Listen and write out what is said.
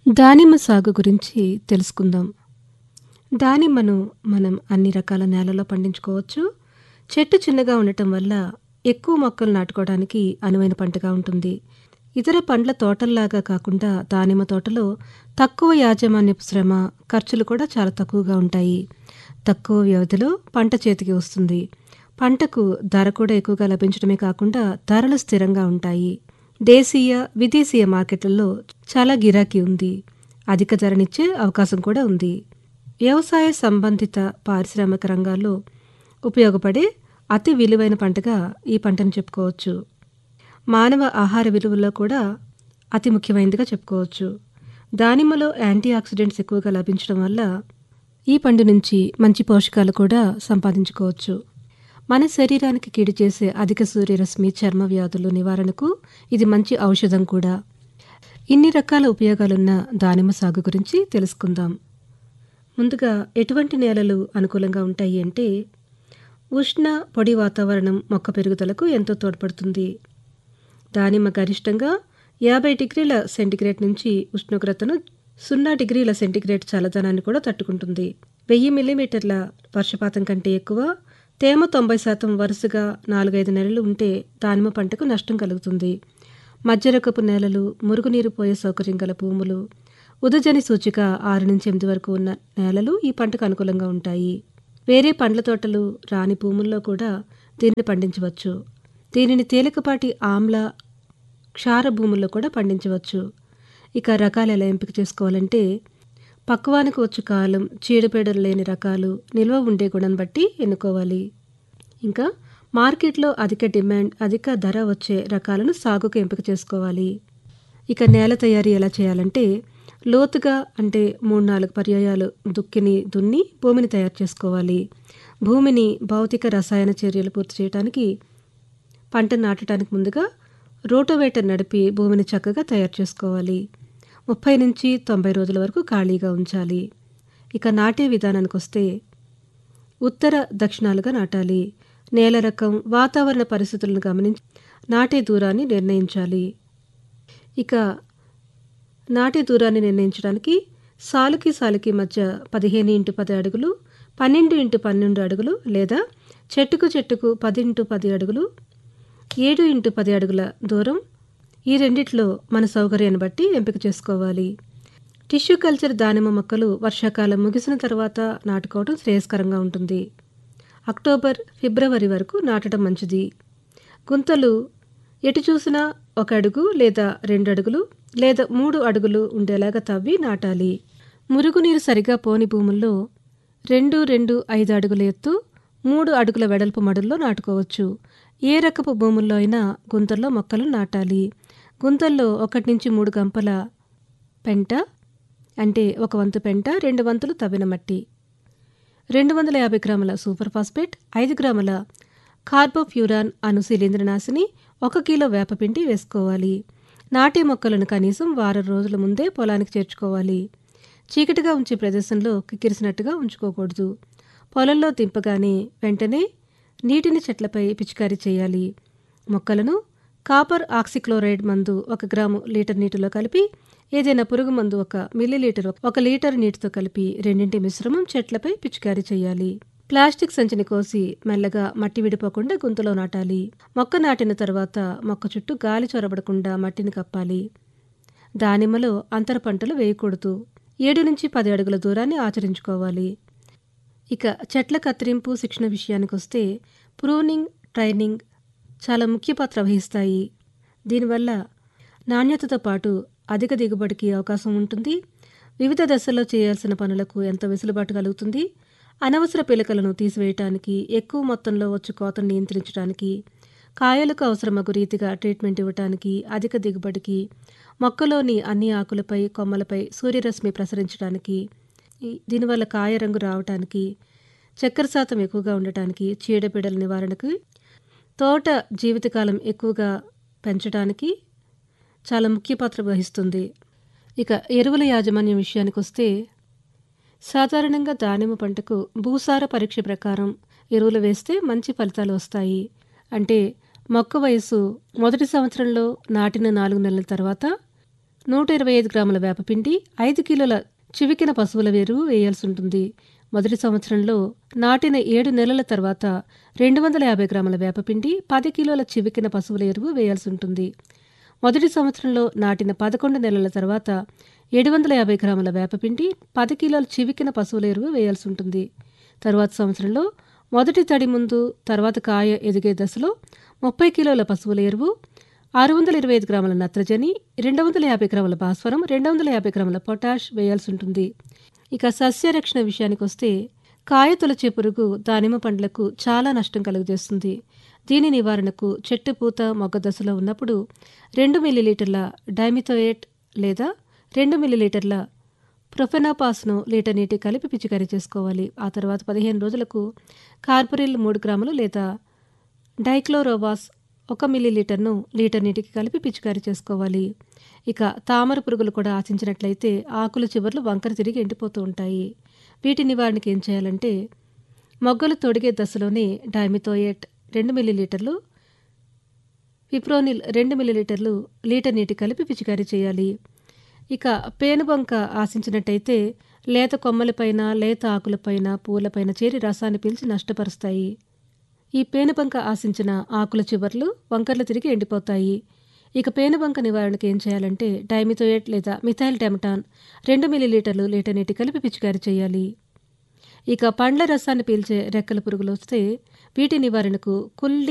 దానిమ్మ సాగు గురించి తెలుసుకుందాం దానిమ్మను మనం అన్ని రకాల నేలలో పండించుకోవచ్చు చెట్టు చిన్నగా ఉండటం వల్ల ఎక్కువ మొక్కలు నాటుకోవడానికి అనువైన పంటగా ఉంటుంది ఇతర పండ్ల తోటల్లాగా కాకుండా దానిమ్మ తోటలో తక్కువ యాజమాన్యపు శ్రమ ఖర్చులు కూడా చాలా తక్కువగా ఉంటాయి తక్కువ వ్యవధిలో పంట చేతికి వస్తుంది పంటకు ధర కూడా ఎక్కువగా లభించడమే కాకుండా ధరలు స్థిరంగా ఉంటాయి దేశీయ విదేశీయ మార్కెట్లలో చాలా గిరాకీ ఉంది అధిక ధరనిచ్చే అవకాశం కూడా ఉంది వ్యవసాయ సంబంధిత పారిశ్రామిక రంగాల్లో ఉపయోగపడే అతి విలువైన పంటగా ఈ పంటను చెప్పుకోవచ్చు మానవ ఆహార విలువల్లో కూడా అతి ముఖ్యమైనదిగా చెప్పుకోవచ్చు దానిమ్మలో యాంటీ ఆక్సిడెంట్స్ ఎక్కువగా లభించడం వల్ల ఈ పండు నుంచి మంచి పోషకాలు కూడా సంపాదించుకోవచ్చు మన శరీరానికి కీడు చేసే అధిక సూర్యరశ్మి చర్మ వ్యాధులు నివారణకు ఇది మంచి ఔషధం కూడా ఇన్ని రకాల ఉపయోగాలున్న దానిమ్మ సాగు గురించి తెలుసుకుందాం ముందుగా ఎటువంటి నేలలు అనుకూలంగా ఉంటాయి అంటే ఉష్ణ పొడి వాతావరణం మొక్క పెరుగుదలకు ఎంతో తోడ్పడుతుంది దానిమ్మ గరిష్టంగా యాభై డిగ్రీల సెంటిగ్రేడ్ నుంచి ఉష్ణోగ్రతను సున్నా డిగ్రీల సెంటిగ్రేడ్ చల్లదనాన్ని కూడా తట్టుకుంటుంది వెయ్యి మిల్లీమీటర్ల వర్షపాతం కంటే ఎక్కువ తేమ తొంభై శాతం వరుసగా నాలుగైదు నెలలు ఉంటే దానిమ్మ పంటకు నష్టం కలుగుతుంది మధ్యరకపు నేలలు మురుగునీరు పోయే సౌకర్యం గల భూములు ఉదజని సూచిక ఆరు నుంచి ఎనిమిది వరకు ఉన్న నేలలు ఈ పంటకు అనుకూలంగా ఉంటాయి వేరే పండ్ల తోటలు రాని భూముల్లో కూడా దీనిని పండించవచ్చు దీనిని తేలికపాటి ఆమ్ల క్షార భూముల్లో కూడా పండించవచ్చు ఇక రకాలు ఎలా ఎంపిక చేసుకోవాలంటే పక్వానికి వచ్చు కాలం చీడపీడలు లేని రకాలు నిల్వ ఉండే గుణం బట్టి ఎన్నుకోవాలి ఇంకా మార్కెట్లో అధిక డిమాండ్ అధిక ధర వచ్చే రకాలను సాగుకు ఎంపిక చేసుకోవాలి ఇక నేల తయారీ ఎలా చేయాలంటే లోతుగా అంటే మూడు నాలుగు పర్యాయాలు దుక్కిని దున్ని భూమిని తయారు చేసుకోవాలి భూమిని భౌతిక రసాయన చర్యలు పూర్తి చేయడానికి పంట నాటడానికి ముందుగా రోటోవేటర్ నడిపి భూమిని చక్కగా తయారు చేసుకోవాలి ముప్పై నుంచి తొంభై రోజుల వరకు ఖాళీగా ఉంచాలి ఇక నాటే విధానానికి వస్తే ఉత్తర దక్షిణాలుగా నాటాలి నేల రకం వాతావరణ పరిస్థితులను గమనించి నాటే దూరాన్ని నిర్ణయించాలి ఇక నాటే దూరాన్ని నిర్ణయించడానికి సాలుకి సాలుకి మధ్య పదిహేను ఇంటూ పది అడుగులు పన్నెండు ఇంటూ పన్నెండు అడుగులు లేదా చెట్టుకు చెట్టుకు పది ఇంటూ పది అడుగులు ఏడు ఇంటూ పది అడుగుల దూరం ఈ రెండిట్లో మన సౌకర్యాన్ని బట్టి ఎంపిక చేసుకోవాలి టిష్యూ కల్చర్ దానిమ్మ మొక్కలు వర్షాకాలం ముగిసిన తర్వాత నాటుకోవడం శ్రేయస్కరంగా ఉంటుంది అక్టోబర్ ఫిబ్రవరి వరకు నాటడం మంచిది గుంతలు ఎటు చూసినా ఒక అడుగు లేదా రెండు అడుగులు లేదా మూడు అడుగులు ఉండేలాగా తవ్వి నాటాలి మురుగునీరు సరిగా పోని భూముల్లో రెండు రెండు ఐదు అడుగుల ఎత్తు మూడు అడుగుల వెడల్పు మడుల్లో నాటుకోవచ్చు ఏ రకపు భూముల్లో అయినా గుంతల్లో మొక్కలు నాటాలి గుంతల్లో ఒకటి నుంచి మూడు గంపల పెంట అంటే ఒక వంతు పెంట రెండు వంతులు తవ్విన మట్టి రెండు వందల యాభై గ్రాముల సూపర్ ఫాస్ఫేట్ ఐదు గ్రాముల కార్బోఫ్యూరాన్ అను శిలీంద్రనాశిని ఒక కిలో వేపపిండి వేసుకోవాలి నాటే మొక్కలను కనీసం వారం రోజుల ముందే పొలానికి చేర్చుకోవాలి చీకటిగా ఉంచే ప్రదేశంలో కిక్కిరిసినట్టుగా ఉంచుకోకూడదు పొలంలో దింపగానే వెంటనే నీటిని చెట్లపై పిచికారీ చేయాలి మొక్కలను కాపర్ ఆక్సిక్లోరైడ్ మందు ఒక గ్రాము లీటర్ నీటిలో కలిపి ఏదైనా పురుగు మందు ఒక మిల్లీలీటర్ ఒక లీటర్ నీటితో కలిపి రెండింటి మిశ్రమం చెట్లపై పిచికారీ చేయాలి ప్లాస్టిక్ సంచిని కోసి మెల్లగా మట్టి విడిపోకుండా గుంతలో నాటాలి మొక్క నాటిన తర్వాత మొక్క చుట్టూ గాలి చొరబడకుండా మట్టిని కప్పాలి దానిమ్మలో అంతర పంటలు వేయకూడదు ఏడు నుంచి పది అడుగుల దూరాన్ని ఆచరించుకోవాలి ఇక చెట్ల కత్తిరింపు శిక్షణ విషయానికి వస్తే ప్రూనింగ్ ట్రైనింగ్ చాలా ముఖ్య పాత్ర వహిస్తాయి దీనివల్ల నాణ్యతతో పాటు అధిక దిగుబడికి అవకాశం ఉంటుంది వివిధ దశల్లో చేయాల్సిన పనులకు ఎంతో వెసులుబాటు కలుగుతుంది అనవసర పిలకలను తీసివేయటానికి ఎక్కువ మొత్తంలో వచ్చి కోతను నియంత్రించడానికి కాయలకు అవసరమగు రీతిగా ట్రీట్మెంట్ ఇవ్వటానికి అధిక దిగుబడికి మొక్కలోని అన్ని ఆకులపై కొమ్మలపై సూర్యరశ్మి ప్రసరించడానికి దీనివల్ల కాయ రంగు రావటానికి చక్కెర శాతం ఎక్కువగా ఉండటానికి చీడపీడల నివారణకు తోట జీవితకాలం ఎక్కువగా పెంచడానికి చాలా ముఖ్య పాత్ర వహిస్తుంది ఇక ఎరువుల యాజమాన్యం విషయానికి వస్తే సాధారణంగా దానిమ్మ పంటకు భూసార పరీక్ష ప్రకారం ఎరువులు వేస్తే మంచి ఫలితాలు వస్తాయి అంటే మొక్క వయసు మొదటి సంవత్సరంలో నాటిన నాలుగు నెలల తర్వాత నూట ఇరవై ఐదు గ్రాముల వేపపిండి ఐదు కిలోల చివికిన పశువుల ఎరువు వేయాల్సి ఉంటుంది మొదటి సంవత్సరంలో నాటిన ఏడు నెలల తర్వాత రెండు వందల యాభై గ్రాముల వేపపిండి పది కిలోల చివికిన పశువుల ఎరువు వేయాల్సి ఉంటుంది మొదటి సంవత్సరంలో నాటిన పదకొండు నెలల తర్వాత ఏడు వందల యాభై గ్రాముల వేపపిండి పది కిలోల చివికిన పశువుల ఎరువు వేయాల్సి ఉంటుంది తరువాత సంవత్సరంలో మొదటి తడి ముందు తర్వాత కాయ ఎదిగే దశలో ముప్పై కిలోల పశువుల ఎరువు ఆరు వందల ఇరవై ఐదు గ్రాముల నత్రజని రెండు వందల యాభై గ్రాముల భాస్వరం రెండు వందల యాభై గ్రాముల పొటాష్ వేయాల్సి ఉంటుంది ఇక సస్యరక్షణ విషయానికి వస్తే కాయ తొలచే పురుగు దానిమ్మ పండ్లకు చాలా నష్టం కలుగజేస్తుంది దీని నివారణకు చెట్టు పూత మొగ్గ దశలో ఉన్నప్పుడు రెండు మిల్లీలీటర్ల డైమిథోయేట్ లేదా రెండు మిల్లీలీటర్ల ప్రొఫెనాపాస్ను లీటర్ నీటి కలిపి పిచికారీ చేసుకోవాలి ఆ తర్వాత పదిహేను రోజులకు కార్పొరిల్ మూడు గ్రాములు లేదా డైక్లోరోవాస్ ఒక మిల్లీలీటర్ను లీటర్ నీటికి కలిపి పిచికారీ చేసుకోవాలి ఇక తామర పురుగులు కూడా ఆశించినట్లయితే ఆకుల చివర్లు వంకర తిరిగి ఎండిపోతూ ఉంటాయి వీటి నివారణకి ఏం చేయాలంటే మొగ్గలు తొడిగే దశలోనే డైమిథోయేట్ రెండు మిల్లీలీటర్లు విప్రోనిల్ రెండు మిల్లీలీటర్లు లీటర్ నీటి కలిపి పిచికారీ చేయాలి ఇక పేనుబంక ఆశించినట్టయితే లేత కొమ్మలపైన లేత ఆకులపైన పూలపైన చేరి రసాన్ని పీల్చి నష్టపరుస్తాయి ఈ పేనుబంక ఆశించిన ఆకుల చివర్లు వంకర్లు తిరిగి ఎండిపోతాయి ఇక పేనుబంక నివారణకు ఏం చేయాలంటే డైమిథోయేట్ లేదా మిథైల్ టెమటాన్ రెండు మిల్లీలీటర్లు లీటర్ నీటి కలిపి పిచికారీ చేయాలి ఇక పండ్ల రసాన్ని పీల్చే రెక్కల పురుగులు వస్తే వీటి నివారణకు కుల్లి